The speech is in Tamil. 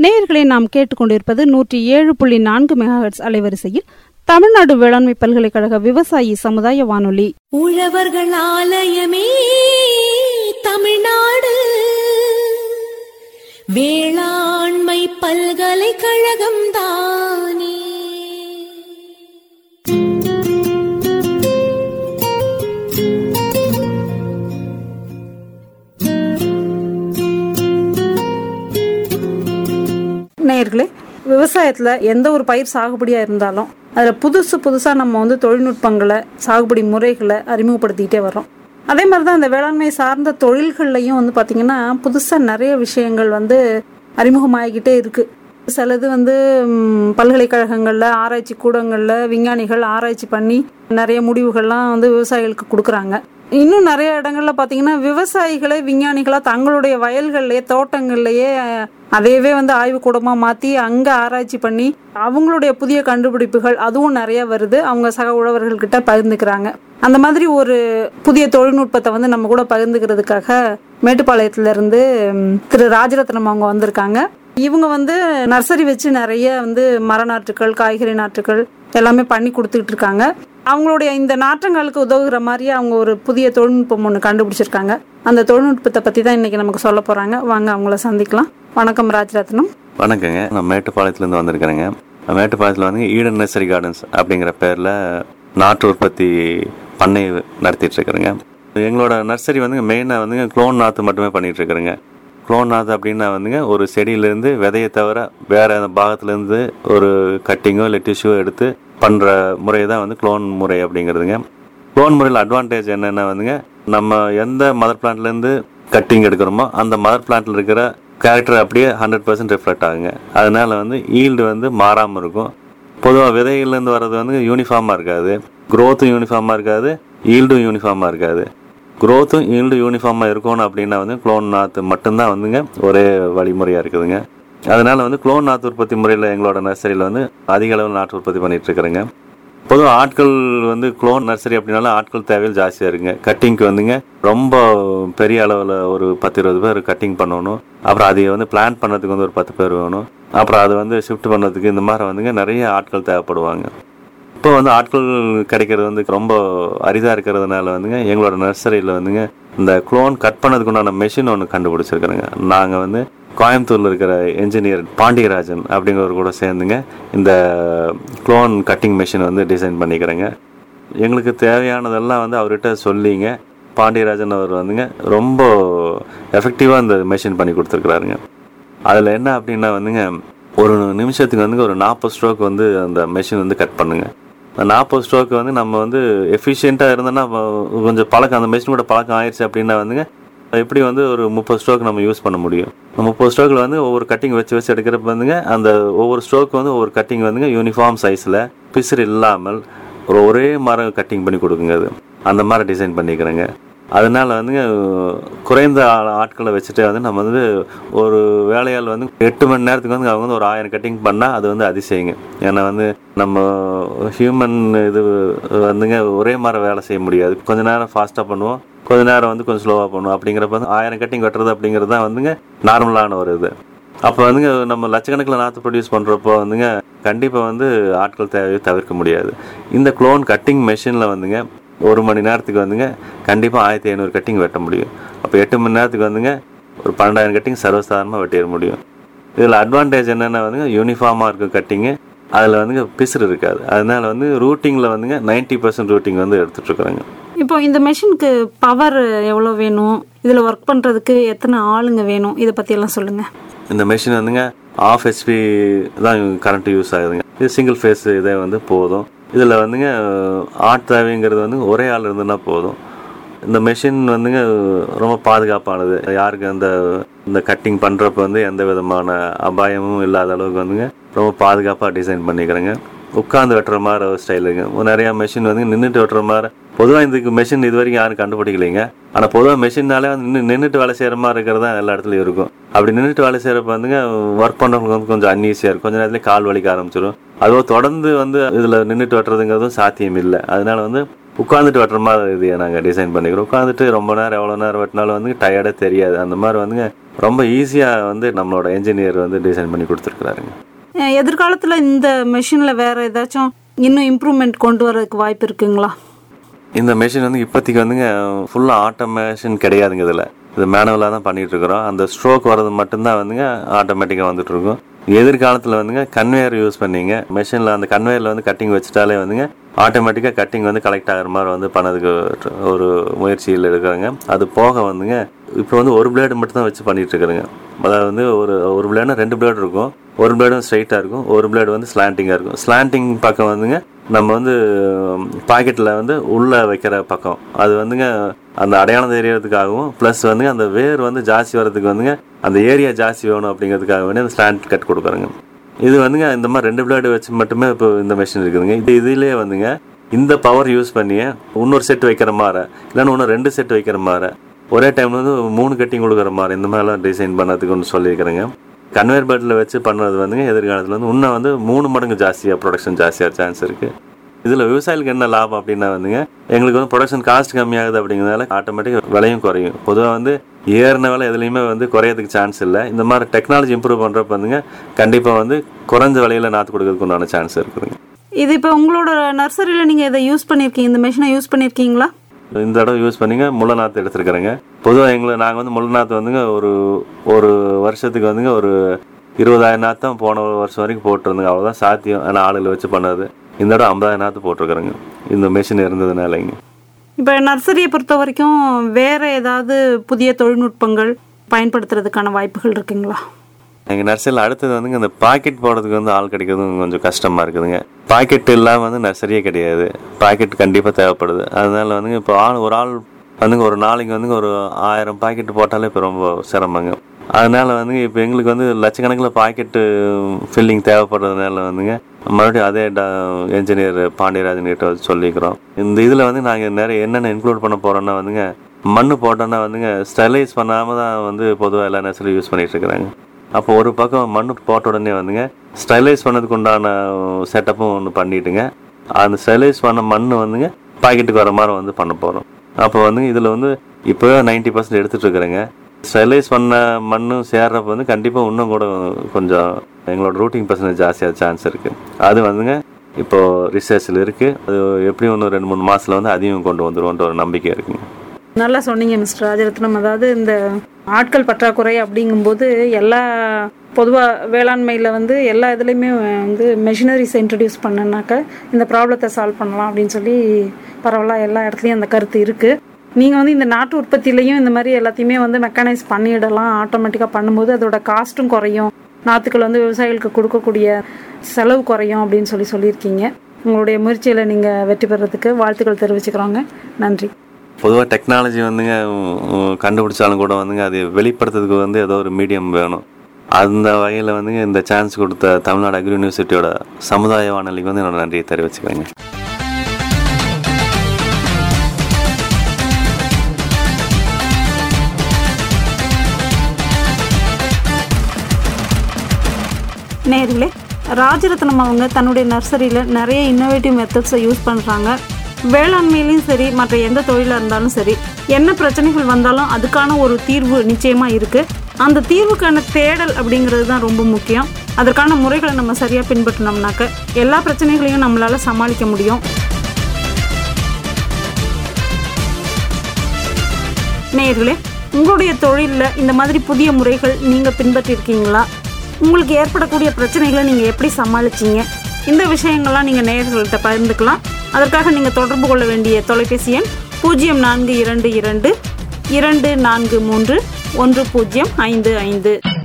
நேயர்களை நாம் கேட்டுக்கொண்டிருப்பது நூற்றி ஏழு புள்ளி நான்கு மெகாஹெட்ஸ் அலைவரிசையில் தமிழ்நாடு வேளாண்மை பல்கலைக்கழக விவசாயி சமுதாய வானொலி உழவர்கள் ஆலயமே தமிழ்நாடு வேளாண்மை பல்கலைக்கழகம் தானே நேயர்களே விவசாயத்தில் எந்த ஒரு பயிர் சாகுபடியாக இருந்தாலும் அதில் புதுசு புதுசாக நம்ம வந்து தொழில்நுட்பங்களை சாகுபடி முறைகளை அறிமுகப்படுத்திக்கிட்டே வர்றோம் அதே மாதிரி தான் இந்த வேளாண்மை சார்ந்த தொழில்கள்லையும் வந்து பார்த்திங்கன்னா புதுசாக நிறைய விஷயங்கள் வந்து அறிமுகமாகிக்கிட்டே இருக்குது சிலது வந்து ம், பல்கலைக்கழகங்களில் ஆராய்ச்சி கூடங்களில் விஞ்ஞானிகள் ஆராய்ச்சி பண்ணி நிறைய முடிவுகள்லாம் வந்து விவசாயிகளுக்கு கொடுக்குறாங்க இன்னும் நிறைய இடங்கள்ல பார்த்தீங்கன்னா விவசாயிகளே விஞ்ஞானிகளாக தங்களுடைய வயல்கள்லயே தோட்டங்கள்லயே அஹ், அதையவே வந்து ஆய்வுக்கூடமாக மாற்றி அங்கே ஆராய்ச்சி பண்ணி அவங்களுடைய புதிய கண்டுபிடிப்புகள் அதுவும் நிறைய வருது அவங்க சக உழவர்கள்கிட்ட பகிர்ந்துக்கிறாங்க அந்த மாதிரி ஒரு புதிய தொழில்நுட்பத்தை வந்து நம்ம கூட பகிர்ந்துக்கிறதுக்காக மேட்டுப்பாளையத்துல இருந்து ம், திரு ராஜரத்னம் அவங்க வந்திருக்காங்க இவங்க வந்து நர்சரி வச்சு நிறைய வந்து மர நாற்றுக்கள் காய்கறி நாற்றுக்கள் எல்லாமே பண்ணி கொடுத்துட்டு இருக்காங்க அவங்களுடைய இந்த நாற்றங்களுக்கு உதவுகிற மாதிரியே அவங்க ஒரு புதிய தொழில்நுட்பம் ஒன்று கண்டுபிடிச்சிருக்காங்க அந்த தொழில்நுட்பத்தை பற்றி தான் இன்னைக்கு நமக்கு சொல்ல போகிறாங்க வாங்க அவங்கள சந்திக்கலாம் வணக்கம் ராஜரத்னம் வணக்கங்க நான் மேட்டுப்பாளையத்துலேருந்து வந்திருக்கிறேங்க மேட்டுப்பாளையத்தில் வந்து ஈடன் நர்சரி கார்டன்ஸ் அப்படிங்கிற பேரில் நாட்டு உற்பத்தி பண்ணை நடத்திட்டு இருக்கிறேங்க எங்களோட நர்சரி வந்து மெயினாக வந்துங்க க்ளோன் நாற்று மட்டுமே பண்ணிட்டு இருக்கிறேங்க க்ளோன் நாற்று அப்படின்னா வந்துங்க ஒரு செடியிலேருந்து விதையை தவிர வேற பாகத்துலேருந்து ஒரு கட்டிங்கோ இல்லை டிஷ்யூ எடுத்து பண்ணுற முறை தான் வந்து க்ளோன் முறை அப்படிங்கிறதுங்க க்ளோன் முறையில் அட்வான்டேஜ் என்னென்னா வந்துங்க நம்ம எந்த மதர் பிளான்ட்லேருந்து கட்டிங் எடுக்கிறோமோ அந்த மதர் பிளான்ட்ல இருக்கிற கேரக்டர் அப்படியே ஹண்ட்ரட் பர்சன்ட் ரிஃப்ளெக்ட் ஆகுங்க அதனால வந்து ஈல்டு வந்து மாறாமல் இருக்கும் பொதுவாக விதைகள்லேருந்து வர்றது வந்து யூனிஃபார்மாக இருக்காது க்ரோத்தும் யூனிஃபார்மாக இருக்காது ஈல்டும் யூனிஃபார்மாக இருக்காது க்ரோத்தும் ஈல்டு யூனிஃபார்மாக இருக்கணும் அப்படின்னா வந்து க்ளோன் நாற்று மட்டும்தான் வந்துங்க ஒரே வழிமுறையாக இருக்குதுங்க அதனால வந்து க்ளோன் நாற்று உற்பத்தி முறையில் எங்களோட நர்சரியில் வந்து அதிக அளவில் நாற்று உற்பத்தி பண்ணிட்டு இருக்கிறேங்க பொதுவாக ஆட்கள் வந்து க்ளோன் நர்சரி அப்படின்னாலும் ஆட்கள் தேவையில் ஜாஸ்தியாக இருக்குங்க கட்டிங்க்கு வந்துங்க ரொம்ப பெரிய அளவில் ஒரு பத்து இருபது பேர் கட்டிங் பண்ணணும் அப்புறம் அதை வந்து பிளான் பண்ணதுக்கு வந்து ஒரு பத்து பேர் வேணும் அப்புறம் அதை வந்து ஷிஃப்ட் பண்ணதுக்கு இந்த மாதிரி வந்துங்க நிறைய ஆட்கள் தேவைப்படுவாங்க இப்போ வந்து ஆட்கள் கிடைக்கிறது வந்து ரொம்ப அரிதாக இருக்கிறதுனால வந்துங்க எங்களோட நர்சரியில் வந்துங்க இந்த க்ளோன் கட் பண்ணதுக்கு உண்டான மெஷின் ஒன்று கண்டுபிடிச்சிருக்கிறேங்க நாங்கள் வந்து கோயம்புத்தூரில் இருக்கிற என்ஜினியர் பாண்டியராஜன் அப்படிங்கிறவர் கூட சேர்ந்துங்க இந்த க்ளோன் கட்டிங் மெஷின் வந்து டிசைன் பண்ணிக்கிறேங்க எங்களுக்கு தேவையானதெல்லாம் வந்து அவர்கிட்ட சொல்லிங்க பாண்டியராஜன் அவர் வந்துங்க ரொம்ப எஃபெக்டிவாக இந்த மெஷின் பண்ணி கொடுத்துருக்குறாருங்க அதில் என்ன அப்படின்னா வந்துங்க ஒரு நிமிஷத்துக்கு வந்து ஒரு நாற்பது ஸ்ட்ரோக் வந்து அந்த மெஷின் வந்து கட் பண்ணுங்க அந்த நாற்பது ஸ்ட்ரோக் வந்து நம்ம வந்து எஃபிஷியண்ட்டாக இருந்தோன்னா அப்ப கொஞ்சம் பழக்கம் அந்த மெஷின் கூட பழக்கம் ஆயிடுச்சு அப்படின்னா வந்துங்க எப்படி வந்து ஒரு முப்பது ஸ்ட்ரோக் நம்ம யூஸ் பண்ண முடியும் அந்த முப்பது ஸ்ட்ரோக்கில் வந்து ஒவ்வொரு கட்டிங் வச்சு வச்சு எடுக்கிறப்ப வந்துங்க அந்த ஒவ்வொரு ஸ்ட்ரோக் வந்து ஒவ்வொரு கட்டிங் வந்துங்க யூனிஃபார்ம் சைஸில் பிசுறு இல்லாமல் ஒரு ஒரே மரம் கட்டிங் பண்ணி கொடுக்குங்க அது அந்த மாதிரி டிசைன் பண்ணிக்கிறேங்க அதனால வந்துங்க குறைந்த ஆ- ஆட்களை வச்சுட்டு வந்து நம்ம வந்து ஒரு வேலையாள் வந்து எட்டு மணி நேரத்துக்கு வந்து அவங்க வந்து ஒரு ஆயிரம் கட்டிங் பண்ணால் அது வந்து அதிசயங்க ஏன்னா வந்து நம்ம ஹியூமன் இது வந்துங்க ஒரே மாதிரி வேலை செய்ய முடியாது கொஞ்ச நேரம் ஃபாஸ்ட்டாக பண்ணுவோம் கொஞ்ச நேரம் வந்து கொஞ்சம் ஸ்லோவாக பண்ணுவோம் அப்படிங்கிறப்ப வந்து ஆயிரம் கட்டிங் வெட்டுறது அப்படிங்கிறது தான் வந்துங்க நார்மலான ஒரு இது அப்போ வந்துங்க நம்ம லட்சக்கணக்கில் நாற்று ப்ரொடியூஸ் பண்ணுறப்போ வந்துங்க கண்டிப்பாக வந்து ஆட்கள் தேவையை தவிர்க்க முடியாது இந்த க்ளோன் கட்டிங் மெஷினில் வந்துங்க ஒரு மணி நேரத்துக்கு வந்துங்க கண்டிப்பாக ஆயிரத்தி ஐநூறு கட்டிங் வெட்ட முடியும் அப்போ எட்டு மணி நேரத்துக்கு வந்துங்க ஒரு பன்னெண்டாயிரம் கட்டிங் சர்வசாதாரணமாக வெட்டிட முடியும் இதில் அட்வான்டேஜ் என்னென்னா வந்துங்க யூனிஃபார்மாக இருக்கும் கட்டிங்கு அதில் வந்துங்க பிசுறு இருக்காது அதனால வந்து ரூட்டிங்கில் வந்துங்க நைன்ட்டி பர்சன்ட் ரூட்டிங் வந்து எடுத்துட்ருக்குறாங்க இப்போ இந்த மெஷினுக்கு பவர் எவ்வளோ வேணும் இதில் ஒர்க் பண்ணுறதுக்கு எத்தனை ஆளுங்க வேணும் இதை பற்றியெல்லாம் சொல்லுங்கள் இந்த மெஷின் வந்துங்க ஆஃப் ஹெச்பி தான் கரண்ட் யூஸ் ஆகுதுங்க இது சிங்கிள் ஃபேஸ் இதே வந்து போதும் இதில் வந்துங்க ஆட் தேவைங்கிறது வந்து ஒரே ஆள் இருந்ததுன்னா போதும் இந்த மெஷின் வந்துங்க ரொம்ப பாதுகாப்பானது யாருக்கு அந்த இந்த கட்டிங் பண்ணுறப்ப வந்து எந்த விதமான அபாயமும் இல்லாத அளவுக்கு வந்துங்க ரொம்ப பாதுகாப்பாக டிசைன் பண்ணிக்கிறேங்க உட்காந்து வெட்டுற மாதிரி ஒரு ஸ்டைலுங்க நிறையா மெஷின் வந்து நின்றுட்டு வெட்டுற மாதிரி பொதுவாக இதுக்கு மெஷின் இது வரைக்கும் யாரும் கண்டுபிடிக்கலைங்க ஆனால் பொதுவாக மெஷின்னாலே வந்து நின்று நின்றுட்டு வேலை செய்கிற மாதிரி இருக்கிறது தான் எல்லா இடத்துலையும் இருக்கும் அப்படி நின்றுட்டு வேலை செய்கிறப்ப வந்துங்க ஒர்க் பண்ணுறவங்களுக்கு வந்து கொஞ்சம் அன்ஈஸியாக இருக்கும் கொஞ்ச நேரத்துலேயே கால் வலிக்க ஆரம்பிச்சிடும் அதுவும் தொடர்ந்து வந்து இதில் நின்றுட்டு வெட்டுறதுங்கிறதும் சாத்தியம் இல்லை அதனால வந்து உட்காந்துட்டு வெட்டுற மாதிரி இது நாங்கள் டிசைன் பண்ணிக்கிறோம் உட்காந்துட்டு ரொம்ப நேரம் எவ்வளோ நேரம் வெட்டினாலும் வந்து டயர்டே தெரியாது அந்த மாதிரி வந்துங்க ரொம்ப ஈஸியாக வந்து நம்மளோட என்ஜினியர் வந்து டிசைன் பண்ணி கொடுத்துருக்குறாருங்க அஹ் எதிர்காலத்தில் இந்த மெஷினில் வேற ஏதாச்சும் இன்னும் இம்ப்ரூவ்மெண்ட் கொண்டு வரதுக்கு வாய்ப்பு இருக்குங்களா இந்த மெஷின் வந்து இப்போதைக்கு வந்துங்க ஃபுல்லாக ஆட்டோமேஷன் கிடையாதுங்க இதில் இது மேனுவலாக தான் பண்ணிட்டு இருக்கிறோம் அந்த ஸ்ட்ரோக் வர்றது மட்டும்தான் வந்துங்க ஆட்டோமேட்டிக்காக வந்துட்டு இருக்கும் எதிர்காலத்தில் வந்துங்க கன்வேயர் யூஸ் பண்ணீங்க மெஷினில் அந்த கன்வேயரில் வந்து கட்டிங் வச்சுட்டாலே வந்துங்க ஆட்டோமேட்டிக்காக கட்டிங் வந்து கலெக்ட் ஆகிற மாதிரி வந்து பண்ணதுக்கு ஒரு முயற்சியில் இருக்கிறாங்க அது போக வந்துங்க இப்போ வந்து ஒரு பிளேடு மட்டும் தான் வச்சு பண்ணிட்டு இருக்கிறேங்க அதாவது வந்து ஒரு ஒரு பிளேடுனா ரெண்டு பிளேடு இருக்கும் ஒரு பிளேடும் ஸ்ட்ரைட்டாக இருக்கும் ஒரு பிளேடு வந்து ஸ்லாண்டிங்காக இருக்கும் ஸ்லாண்டிங் பக்கம் வந்துங்க நம்ம வந்து பாக்கெட்டில் வந்து உள்ளே வைக்கிற பக்கம் அது வந்துங்க அந்த அடையாளம் தெரியறதுக்காகவும் ப்ளஸ் வந்துங்க அந்த வேர் வந்து ஜாஸ்தி வர்றதுக்கு வந்துங்க அந்த ஏரியா ஜாஸ்தி வேணும் அப்படிங்கிறதுக்காக வேண்டி அந்த ஸ்லாண்ட் கட் கொடுக்குறேங்க இது வந்துங்க இந்த மாதிரி ரெண்டு பிளேடு வச்சு மட்டுமே இப்போ இந்த மிஷின் இருக்குதுங்க இது இதுலேயே வந்துங்க இந்த பவர் யூஸ் பண்ணி இன்னொரு செட் வைக்கிற மாதிரி இல்லைன்னா இன்னும் ரெண்டு செட் வைக்கிற மாதிரி ஒரே டைம்ல வந்து மூணு கட்டிங் கொடுக்குற மாதிரி இந்த மாதிரிலாம் டிசைன் பண்ணதுக்கு ஒன்று சொல்லியிருக்கிறேங்க கன்வேர் பெல்ட்டில் வச்சு பண்ணுறது வந்துங்க எதிர்காலத்தில் வந்து இன்னும் வந்து மூணு மடங்கு ஜாஸ்தியாக ப்ரொடக்ஷன் ஜாஸ்தியாக சான்ஸ் இருக்குது இதில் விவசாயிகளுக்கு என்ன லாபம் அப்படின்னா வந்துங்க எங்களுக்கு வந்து ப்ரொடக்ஷன் காஸ்ட் கம்மியாகுது அப்படிங்கிறதால ஆட்டோமேட்டிக் விலையும் குறையும் பொதுவாக வந்து ஏறின விலை எதுலேயுமே வந்து குறையறதுக்கு சான்ஸ் இல்லை இந்த மாதிரி டெக்னாலஜி இம்ப்ரூவ் பண்ணுறப்ப வந்துங்க கண்டிப்பாக வந்து குறைஞ்ச விலையில் நாற்று கொடுக்கறதுக்கு உண்டான சான்ஸ் இருக்குதுங்க இது இப்போ உங்களோட நர்சரியில் நீங்கள் இதை யூஸ் பண்ணியிருக்கீங்க இந்த மெஷினை யூஸ் பண்ணியிருக்கீங்களா இந்த தடவை யூஸ் பண்ணிங்க முள்ள நாற்று எடுத்துருக்குறேங்க பொதுவாக எங்களை நாங்கள் வந்து முள்ள நாற்று வந்துங்க ஒரு ஒரு வருஷத்துக்கு வந்துங்க ஒரு இருபதாயிரம் நாற்றம் போன வருஷம் வரைக்கும் போட்டிருந்தோங்க அவ்வளோதான் சாத்தியம் ஆனால் ஆளுகளை வச்சு பண்ணது இந்த தடவை ஐம்பதாயிரம் நாற்று போட்டிருக்கிறேங்க இந்த மிஷின் இருந்ததுனாலங்க இப்போ நர்சரியை பொறுத்த வரைக்கும் வேற ஏதாவது புதிய தொழில்நுட்பங்கள் பயன்படுத்துறதுக்கான வாய்ப்புகள் இருக்குங்களா எங்கள் நர்சரியில் அடுத்தது வந்துங்க இந்த பாக்கெட் போடுறதுக்கு வந்து ஆள் கிடைக்கிறதும் கொஞ்சம் கஷ்டமாக இருக்குதுங்க பாக்கெட் இல்லாமல் வந்து நர்சரியே கிடையாது பாக்கெட் கண்டிப்பாக தேவைப்படுது அதனால வந்துங்க இப்போ ஆள் ஒரு ஆள் வந்துங்க ஒரு நாளைக்கு வந்துங்க ஒரு ஆயிரம் பாக்கெட் போட்டாலே இப்போ ரொம்ப சிரமங்க அதனால வந்துங்க இப்போ எங்களுக்கு வந்து லட்சக்கணக்கில் பாக்கெட்டு ஃபில்லிங் தேவைப்படுறதுனால வந்துங்க மறுபடியும் அதே என்ஜினியர் பாண்டியராஜன் கிட்ட வந்து சொல்லிக்கிறோம் இந்த இதில் வந்து நாங்கள் நிறைய என்னென்ன இன்க்ளூட் பண்ண போகிறோன்னா வந்துங்க மண் போட்டோன்னா வந்துங்க ஸ்டெர்லைஸ் பண்ணாமல் தான் வந்து பொதுவாக எல்லா நர்சரி யூஸ் பண்ணிட்டு இருக்கிறாங்க அப்போ ஒரு பக்கம் மண் போட்ட உடனே வந்துங்க ஸ்டெர்லைஸ் பண்ணதுக்கு உண்டான செட்டப்பும் ஒன்று பண்ணிட்டுங்க அந்த ஸ்டெர்லைஸ் பண்ண மண் வந்துங்க பாக்கெட்டுக்கு வர மாதிரி வந்து பண்ண போகிறோம் அப்போ வந்து இதில் வந்து இப்போவே நைன்டி பர்சன்ட் எடுத்துட்டு இருக்கிறேங்க ஸ்டெர்லைஸ் பண்ண மண்ணும் சேர்றப்ப வந்து கண்டிப்பாக இன்னும் கூட கொஞ்சம் எங்களோட ரூட்டிங் பர்சன்டேஜ் ஜாஸ்தியாக சான்ஸ் இருக்குது அது வந்துங்க இப்போ ரிசர்ச்சில் இருக்குது அது எப்படியும் இன்னும் ரெண்டு மூணு மாதத்தில் வந்து அதையும் கொண்டு வந்துருவோன்ற ஒரு நம்பிக்கை இருக்குங்க நல்லா சொன்னீங்க மிஸ்டர் ராஜரத்னம் அதாவது இந்த ஆட்கள் பற்றாக்குறை அப்படிங்கும்போது எல்லா பொதுவாக வேளாண்மையில் வந்து எல்லா இதுலேயுமே வந்து மெஷினரிஸ் இன்ட்ரடியூஸ் பண்ணனாக்க இந்த ப்ராப்ளத்தை சால்வ் பண்ணலாம் அப்படின்னு சொல்லி பரவலாக எல்லா இடத்துலையும் அந்த கருத்து இருக்குது நீங்கள் வந்து இந்த நாட்டு உற்பத்திலையும் இந்த மாதிரி எல்லாத்தையுமே வந்து மெக்கானைஸ் பண்ணிடலாம் ஆட்டோமேட்டிக்காக பண்ணும்போது அதோட காஸ்ட்டும் குறையும் நாற்றுக்கள் வந்து விவசாயிகளுக்கு கொடுக்கக்கூடிய செலவு குறையும் அப்படின்னு சொல்லி சொல்லியிருக்கீங்க உங்களுடைய முயற்சியில் நீங்கள் வெற்றி பெறதுக்கு வாழ்த்துக்கள் தெரிவிச்சுக்கிறோங்க நன்றி பொதுவாக டெக்னாலஜி வந்துங்க உம், உம், கண்டுபிடிச்சாலும் கூட வந்துங்க அது வெளிப்படுத்துறதுக்கு வந்து ஏதோ ஒரு மீடியம் வேணும் அந்த வகையில் வந்துங்க இந்த சான்ஸ் கொடுத்த தமிழ்நாடு அக்ரி யூனிவர்சிட்டியோட சமுதாய வானொலிக்கு வந்து என்னோட நன்றியை தெரிவிச்சுக்கிறேங்க நேர்களே ராஜரத்னம் அவங்க தன்னுடைய நர்சரியில் நிறைய இன்னோவேட்டிவ் மெத்தட்ஸை யூஸ் பண்ணுறாங்க வேளாண்மையிலையும் சரி மற்ற எந்த தொழிலாக இருந்தாலும் சரி என்ன பிரச்சனைகள் வந்தாலும் அதுக்கான ஒரு தீர்வு நிச்சயமாக இருக்குது அந்த தீர்வுக்கான தேடல் அப்படிங்கிறது தான் ரொம்ப முக்கியம் அதற்கான முறைகளை நம்ம சரியாக பின்பற்றினோம்னாக்க எல்லா பிரச்சனைகளையும் நம்மளால் சமாளிக்க முடியும் நேயர்களே உங்களுடைய தொழிலில் இந்த மாதிரி புதிய முறைகள் நீங்கள் பின்பற்றிருக்கீங்களா உங்களுக்கு ஏற்படக்கூடிய பிரச்சனைகளை நீங்கள் எப்படி சமாளிச்சீங்க இந்த விஷயங்கள்லாம் நீங்கள் நேயர்கள்ட்ட பகிர்ந்துக்கலாம் அதற்காக நீங்கள் தொடர்பு கொள்ள வேண்டிய தொலைபேசி எண் பூஜ்ஜியம் நான்கு இரண்டு இரண்டு இரண்டு நான்கு மூன்று ஒன்று பூஜ்ஜியம் ஐந்து ஐந்து